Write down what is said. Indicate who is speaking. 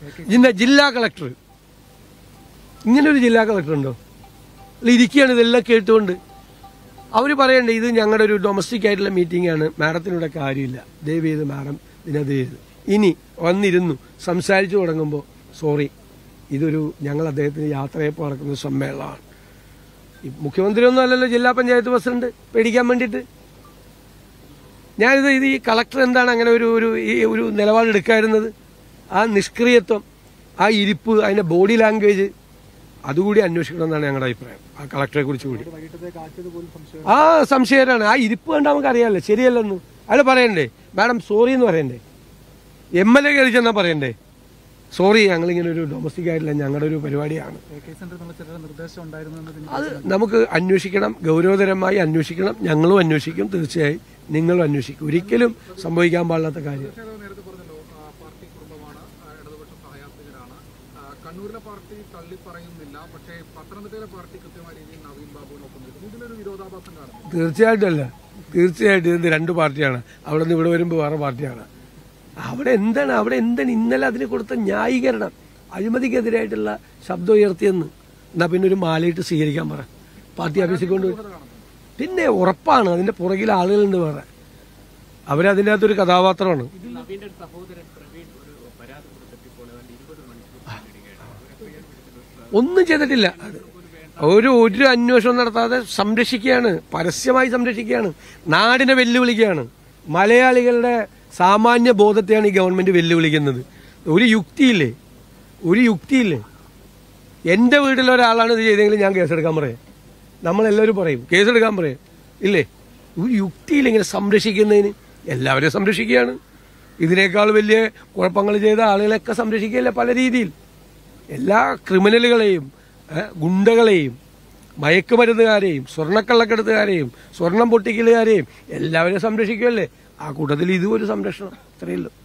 Speaker 1: ജിന്ന ജില്ലാ കളക്ടർ ഇങ്ങനെ ഒരു ജില്ലാ കളക്ടർ ഉണ്ടോ അല്ല ഇരിക്കുകയാണ് ഇതെല്ലാം കേട്ടുകൊണ്ട് അവർ പറയണ്ടേ ഇത് ഞങ്ങളുടെ ഒരു ഡൊമസ്റ്റിക് ആയിട്ടുള്ള മീറ്റിംഗ് ആണ് മാഡത്തിനൂടെ കാര്യമില്ല ദയവ് ചെയ്ത് മാഡം ഇതിനത് ചെയ്ത് ഇനി വന്നിരുന്നു സംസാരിച്ചു തുടങ്ങുമ്പോൾ സോറി ഇതൊരു ഞങ്ങൾ അദ്ദേഹത്തിന് യാത്രയപ്പോൾ നടക്കുന്ന സമ്മേളനമാണ് ഈ മുഖ്യമന്ത്രി ഒന്നും അല്ലല്ലോ ജില്ലാ പഞ്ചായത്ത് പ്രസിഡന്റ് പേടിക്കാൻ വേണ്ടിയിട്ട് ഞാനിത് ഇത് ഈ കളക്ടർ എന്താണ് അങ്ങനെ ഒരു ഒരു ഈ ഒരു നിലപാടെടുക്കാതിരുന്നത് ആ നിഷ്ക്രിയത്വം ആ ഇരിപ്പ് അതിന്റെ ബോഡി ലാംഗ്വേജ് അതുകൂടി അന്വേഷിക്കണം എന്നാണ് ഞങ്ങളുടെ അഭിപ്രായം ആ കളക്ടറെ കുറിച്ച് കൂടി
Speaker 2: വൈകിട്ടത്തേക്ക് ആക്കിയത് പോലും സംശയം
Speaker 1: ആ സംശയമാണ് ആ ഇരിപ്പ് കണ്ടാൽ നമുക്ക് അറിയാമല്ലോ ശരിയല്ലെന്ന് അയാൾ പറയണ്ടേ മാഡം സോറി എന്ന് പറയണ്ടേ എം എൽ എ കയറി ചെന്നാൽ പറയണ്ടേ സോറി ഞങ്ങളിങ്ങനെ ഒരു ഡൊമസ്റ്റിക് ആയിട്ടില്ല ഞങ്ങളുടെ ഒരു പരിപാടിയാണ്
Speaker 2: എ കെ സെന്ററിൽ നിന്നുള്ള ചില നിർദ്ദേശം ഉണ്ടായിരുന്നു എന്ന് പിന്നെ
Speaker 1: അത് നമുക്ക് അന്വേഷിക്കണം ഗൗരവതരമായി അന്വേഷിക്കണം ഞങ്ങളും അന്വേഷിക്കും തീർച്ചയായും നിങ്ങളും അന്വേഷിക്കും ഒരിക്കലും സംഭവിക്കാൻ പാടില്ലാത്ത കാര്യം
Speaker 3: നേരത്തെ പറഞ്ഞല്ലോ ആ, പാർട്ടി കുടുംബമാണ് ആ, ഇടതുപക്ഷ സഹയാത്രികരാണ് ആ, കണ്ണൂരിലെ പാർട്ടി തള്ളി പറയുന്നില്ല പക്ഷേ പത്തനംതിട്ടയിലെ പാർട്ടി കൃത്യമായ രീതിയിൽ നവീൻ ബാബുവിനൊപ്പം നിൽക്കുന്നു ഇതിലൊരു വിരോധാഭാസം കാണുന്നു
Speaker 1: തീർച്ചയായിട്ടും അല്ല തീർച്ചയായിട്ടും ഇത് രണ്ട് പാർട്ടിയാണ് അവിടെ നിന്ന് ഇവിടെ വരുമ്പോൾ വേറെ പാർട്ടിയാണ് അവിടെ എന്താണ് അവിടെ എന്താണ് ഇന്നലെ അതിന് കൊടുത്ത ന്യായീകരണം അഴിമതിക്കെതിരായിട്ടുള്ള ശബ്ദം ഉയർത്തിയെന്ന് എന്നാ പിന്നെ ഒരു മാലയിട്ട് സ്വീകരിക്കാൻ പറ പാർട്ടി ഓഫീസിൽ കൊണ്ടുപോയി പിന്നെ ഉറപ്പാണ് അതിന്റെ പുറകിൽ ആളുകളുണ്ട് വേറെ അവരതിൻ്റെ അകത്തൊരു കഥാപാത്രമാണ്
Speaker 4: നവീന്റെ ഒരു സഹോദരൻ പ്രവീൺ ഒരു പരാതി കൊടുത്തെത്തിയപ്പോൾ ഏതാണ്ട് ഇരുപത് മണിക്കൂർ നേടുകയാണ്
Speaker 1: ഒന്നും ചെയ്തിട്ടില്ല ഒരു ഒരു അന്വേഷണം നടത്താതെ സംരക്ഷിക്കുകയാണ് പരസ്യമായി സംരക്ഷിക്കുകയാണ് നാടിനെ വെല്ലുവിളിക്കുകയാണ് മലയാളികളുടെ സാമാന്യ ബോധത്തെയാണ് ഈ ഗവൺമെന്റ് വെല്ലുവിളിക്കുന്നത് ഒരു യുക്തിയില്ലേ ഒരു യുക്തിയില്ലേ എന്റെ വീട്ടിലെ ഒരാളാണ് ഇത് ചെയ്തെങ്കിൽ ഞാൻ കേസെടുക്കാൻ പറയാം നമ്മളെല്ലാവരും പറയും കേസെടുക്കാൻ പറയും ഇല്ലേ ഒരു യുക്തിയില്ല ഇങ്ങനെ സംരക്ഷിക്കുന്നതിന് എല്ലാവരെയും സംരക്ഷിക്കുകയാണ് ഇതിനേക്കാൾ വലിയ കുഴപ്പങ്ങൾ ചെയ്ത ആളുകളെയൊക്കെ സംരക്ഷിക്കുകയല്ല പല രീതിയിൽ എല്ലാ ക്രിമിനലുകളെയും ഏ, ഗുണ്ടകളെയും മയക്കുമരുന്നുകാരെയും സ്വർണ്ണക്കള്ളക്കെടുത്തുകാരെയും സ്വർണം പൊട്ടിക്കലുകാരെയും എല്ലാവരെയും സംരക്ഷിക്കുമല്ലേ ആ കൂട്ടത്തിൽ ഇതും ഒരു സംരക്ഷണം അത്രയല്ലോ